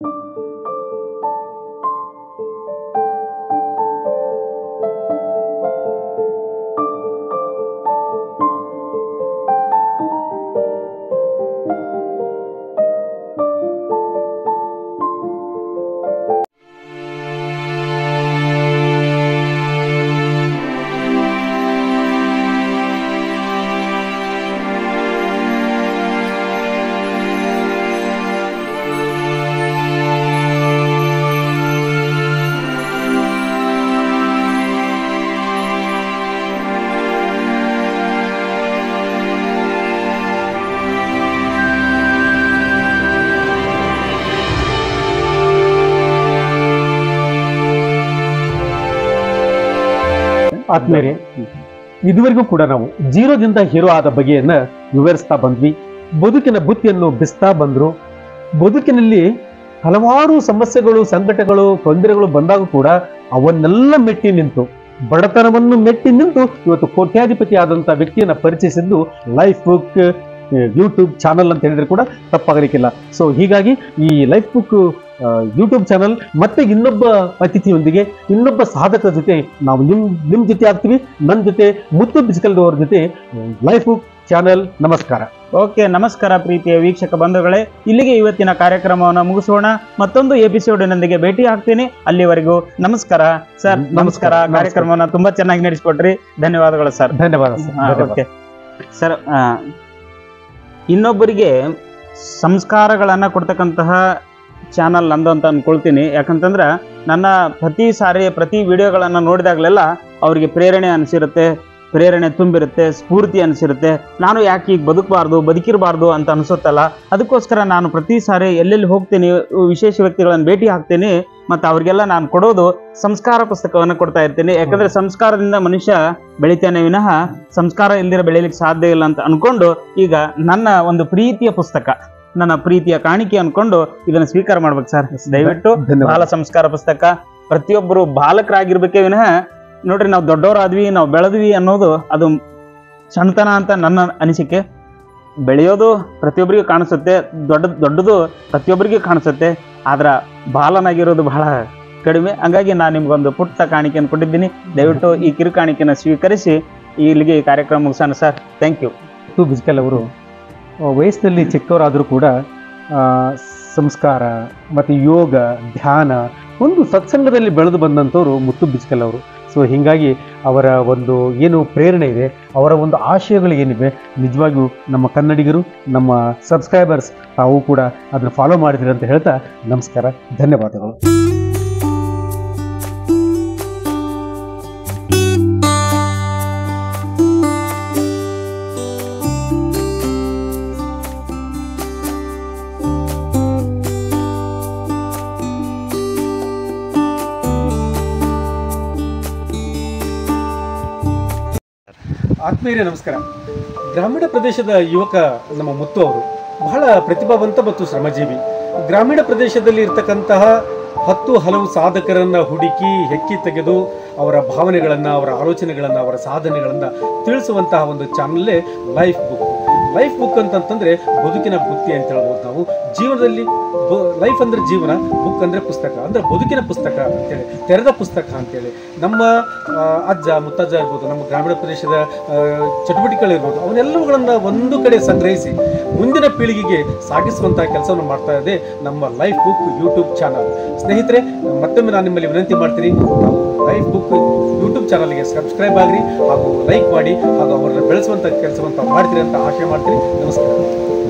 ಆತ್ಮೇರೆ ಇದುವರೆಗೂ ಕೂಡ ನಾವು ಜೀರೋದಿಂದ ಹೀರೋ ಆದ ಬಗೆಯನ್ನ ವಿವರಿಸ್ತಾ ಬಂದ್ವಿ ಬದುಕಿನ ಬುತ್ತಿಯನ್ನು ಬಿಸ್ತಾ ಬಂದ್ರು ಬದುಕಿನಲ್ಲಿ ಹಲವಾರು ಸಮಸ್ಯೆಗಳು ಸಂಕಟಗಳು ತೊಂದರೆಗಳು ಬಂದಾಗ ಕೂಡ ಅವನ್ನೆಲ್ಲ ಮೆಟ್ಟಿ ನಿಂತು ಬಡತನವನ್ನು ಮೆಟ್ಟಿ ನಿಂತು ಇವತ್ತು ಕೋಟ್ಯಾಧಿಪತಿ ಆದಂತ ವ್ಯಕ್ತಿಯನ್ನ ಪರಿಚಯಿಸಿದ್ದು ಲೈಫ್ ಬುಕ್ ಯೂಟ್ಯೂಬ್ ಚಾನಲ್ ಅಂತ ಹೇಳಿದ್ರೆ ಕೂಡ ತಪ್ಪಾಗಲಿಕ್ಕಿಲ್ಲ ಸೊ ಹೀಗಾಗಿ ಈ ಲೈಫ್ ಬುಕ್ ಯೂಟ್ಯೂಬ್ ಚಾನಲ್ ಮತ್ತೆ ಇನ್ನೊಬ್ಬ ಅತಿಥಿಯೊಂದಿಗೆ ಇನ್ನೊಬ್ಬ ಸಾಧಕರ ಜೊತೆ ನಾವು ನಿಮ್ ನಿಮ್ ಜೊತೆ ಆಗ್ತೀವಿ ನನ್ನ ಜೊತೆ ಮುತ್ತು ಬಿಸ್ಕಲ್ ಅವ್ರ ಜೊತೆ ಲೈಫ್ ಬುಕ್ ಚಾನಲ್ ನಮಸ್ಕಾರ ಓಕೆ ನಮಸ್ಕಾರ ಪ್ರೀತಿಯ ವೀಕ್ಷಕ ಬಂಧುಗಳೇ ಇಲ್ಲಿಗೆ ಇವತ್ತಿನ ಕಾರ್ಯಕ್ರಮವನ್ನು ಮುಗಿಸೋಣ ಮತ್ತೊಂದು ಎಪಿಸೋಡಿನೊಂದಿಗೆ ಭೇಟಿ ಆಗ್ತೀನಿ ಅಲ್ಲಿವರೆಗೂ ನಮಸ್ಕಾರ ಸರ್ ನಮಸ್ಕಾರ, ನಮಸ್ಕಾರ ನಮಸ್ಕಾರ. ಕಾರ್ಯಕ್ರಮವನ್ನು ತುಂಬಾ ಚೆನ್ನಾಗಿ ನಡೆಸಿಕೊಟ್ರಿ ಧನ್ಯವಾದಗಳು ಸರ್ ಧನ್ಯವಾದ ಸರ್ ಹಾ, ಧನ್ಯವಾದ. ಓಕೆ ಸರ್ ಆ, ಇನ್ನೊಬ್ಬರಿಗೆ ಸಂಸ್ಕಾರಗಳನ್ನ ಕೊಡ್ತಕ್ಕಂತಹ ಚಾನಲ್ ನಂದು ಅಂತ ಅನ್ಕೊಳ್ತೀನಿ ಯಾಕಂತಂದ್ರೆ ನನ್ನ ಪ್ರತಿ ಸಾರಿ ಪ್ರತಿ ವಿಡಿಯೋಗಳನ್ನ ನೋಡಿದಾಗಲೆಲ್ಲ ಅವರಿಗೆ ಪ್ರೇರಣೆ ಅನಿಸಿರುತ್ತೆ ಪ್ರೇರಣೆ ತುಂಬಿರುತ್ತೆ ಸ್ಫೂರ್ತಿ ಅನಿಸಿರುತ್ತೆ ನಾನು ಯಾಕೆ ಈಗ ಬದುಕಬಾರ್ದು ಬದುಕಿರಬಾರ್ದು ಅಂತ ಅನಿಸುತ್ತಲ್ಲ ಅದಕ್ಕೋಸ್ಕರ ನಾನು ಪ್ರತಿ ಸಾರಿ ಎಲ್ಲೆಲ್ಲಿ ಹೋಗ್ತೀನಿ ವಿಶೇಷ ವ್ಯಕ್ತಿಗಳನ್ನು ಭೇಟಿ ಹಾಕ್ತೀನಿ ಮತ್ತು ಅವ್ರಿಗೆಲ್ಲ ನಾನು ಕೊಡೋದು ಸಂಸ್ಕಾರ ಪುಸ್ತಕವನ್ನು ಕೊಡ್ತಾ ಇರ್ತೀನಿ ಯಾಕಂದ್ರೆ ಸಂಸ್ಕಾರದಿಂದ ಮನುಷ್ಯ ಬೆಳಿತಾನೆ ವಿನಃ ಸಂಸ್ಕಾರ ಇಲ್ದಿರ ಬೆಳಿಲಿಕ್ಕೆ ಸಾಧ್ಯ ಇಲ್ಲ ಅಂತ ಅನ್ಕೊಂಡು ಈಗ ನನ್ನ ಒಂದು ಪ್ರೀತಿಯ ಪುಸ್ತಕ ನನ್ನ ಪ್ರೀತಿಯ ಕಾಣಿಕೆ ಅನ್ಕೊಂಡು ಇದನ್ನು ಸ್ವೀಕಾರ ಮಾಡ್ಬೇಕು ಸರ್ ದಯವಿಟ್ಟು ಧನ್ಯವಾದ ಬಾಲ ಸಂಸ್ಕಾರ ಪುಸ್ತಕ ಪ್ರತಿಯೊಬ್ಬರು ಬಾಲಕರಾಗಿರ್ಬೇಕೇ ವಿನಃ ನೋಡ್ರಿ ನಾವು ದೊಡ್ಡವರಾದ್ವಿ ನಾವು ಬೆಳೆದ್ವಿ ಅನ್ನೋದು ಅದು ಸಣ್ಣತನ ಅಂತ ನನ್ನ ಅನಿಸಿಕೆ ಬೆಳೆಯೋದು ಪ್ರತಿಯೊಬ್ಬರಿಗೂ ಕಾಣಿಸುತ್ತೆ ದೊಡ್ಡ ದೊಡ್ಡದು ಪ್ರತಿಯೊಬ್ಬರಿಗೂ ಕಾಣಿಸುತ್ತೆ ಆದ್ರೆ ಬಾಲನಾಗಿರೋದು ಬಹಳ ಕಡಿಮೆ ಹಂಗಾಗಿ ನಾನು ನಿಮ್ಗೊಂದು ಪುಟ್ಟ ಕಾಣಿಕೆಯನ್ನು ಕೊಟ್ಟಿದ್ದೀನಿ ದಯವಿಟ್ಟು ಈ ಕಿರು ಕಾಣಿಕೆನ ಸ್ವೀಕರಿಸಿ ಇಲ್ಲಿಗೆ ಈ ಕಾರ್ಯಕ್ರಮ ಮುಗಿಸೋಣ sir thank you Muthu Biskal ಅವರು ಆ, ವಯಸ್ಸಿನಲ್ಲಿ ಚಿಕ್ಕವರಾದರೂ ಕೂಡ ಆ, ಸಂಸ್ಕಾರ ಮತ್ತು ಯೋಗ ಧ್ಯಾನ ಒಂದು ಸತ್ಸಂಗದಲ್ಲಿ ಬೆಳೆದು ಬಂದಂಥವ್ರು ಮುತ್ತು ಬಿಸ್ಕಲ್ ಅವರು ಸೊ ಹೀಗಾಗಿ ಅವರ ಒಂದು ಏನು ಪ್ರೇರಣೆ ಇದೆ ಅವರ ಒಂದು ಆಶಯಗಳು ಏನಿವೆ ನಿಜವಾಗಿಯೂ ನಮ್ಮ ಕನ್ನಡಿಗರು ನಮ್ಮ ಸಬ್ಸ್ಕ್ರೈಬರ್ಸ್ ತಾವು ಕೂಡ ಅದನ್ನು ಫಾಲೋ ಮಾಡಿದಿರಿ ಅಂತ ಹೇಳ್ತಾ ನಮಸ್ಕಾರ ಧನ್ಯವಾದಗಳು ಆತ್ಮೀಯರೇ ನಮಸ್ಕಾರ ಗ್ರಾಮೀಣ ಪ್ರದೇಶದ ಯುವಕ ನಮ್ಮ ಮುತ್ತು ಅವರು ಬಹಳ ಪ್ರತಿಭಾವಂತ ಮತ್ತು ಶ್ರಮಜೀವಿ ಗ್ರಾಮೀಣ ಪ್ರದೇಶದಲ್ಲಿ ಇರ್ತಕ್ಕಂತಹ ಹತ್ತು ಹಲವು ಸಾಧಕರನ್ನ ಹುಡುಕಿ ಹೆಕ್ಕಿ ತೆಗೆದು ಅವರ ಭಾವನೆಗಳನ್ನು ಅವರ ಆಲೋಚನೆಗಳನ್ನು ಅವರ ಸಾಧನೆಗಳನ್ನು ತಿಳಿಸುವಂತಹ ಒಂದು ಚಾನಲ್ಲೇ ಲೈಫ್ ಬುಕ್ ಲೈಫ್ ಬುಕ್ ಅಂತಂತಂದ್ರೆ ಬದುಕಿನ ಬುತ್ತಿ ಅಂತ ಹೇಳ್ಬೋದು ನಾವು ಜೀವನದಲ್ಲಿ ಲೈಫ್ ಅಂದ್ರೆ ಜೀವನ ಬುಕ್ ಅಂದ್ರೆ ಪುಸ್ತಕ ಅಂದ್ರೆ ಬದುಕಿನ ಪುಸ್ತಕ ಅಂತೇಳಿ ತೆರೆದ ಪುಸ್ತಕ ಅಂತೇಳಿ ನಮ್ಮ ಆ, ಅಜ್ಜ ಮುತ್ತಜ್ಜ ಇರ್ಬೋದು ನಮ್ಮ ಗ್ರಾಮೀಣ ಪ್ರದೇಶದ ಆ, ಚಟುವಟಿಕೆಗಳಿರ್ಬೋದು ಅವನ್ನೆಲ್ಲವುಗಳನ್ನ ಒಂದು ಕಡೆ ಸಂಗ್ರಹಿಸಿ ಮುಂದಿನ ಪೀಳಿಗೆಗೆ ಸಾಗಿಸುವಂತಹ ಕೆಲಸವನ್ನು ಮಾಡ್ತಾ ಇದೆ ನಮ್ಮ ಲೈಫ್ ಬುಕ್ ಯೂಟ್ಯೂಬ್ ಚಾನಲ್ ಸ್ನೇಹಿತರೆ ಮತ್ತೊಮ್ಮೆ ನಾನು ನಿಮ್ಮಲ್ಲಿ ವಿನಂತಿ ಮಾಡ್ತೀನಿ ನಾವು ಲೈಫ್ ಬುಕ್ ಯೂಟ್ಯೂಬ್ ಚಾನಲ್ಗೆ ಸಬ್ಸ್ಕ್ರೈಬ್ ಆಗಿರಿ ಹಾಗೂ ಲೈಕ್ ಮಾಡಿ ಹಾಗೂ ಅವರನ್ನು ಬೆಳೆಸುವಂಥ ಕೆಲಸವನ್ನು ತಾವು ಮಾಡ್ತೀರಿ ಅಂತ ಆಶೆ ಮಾಡ್ತೀನಿ ನಮಸ್ಕಾರ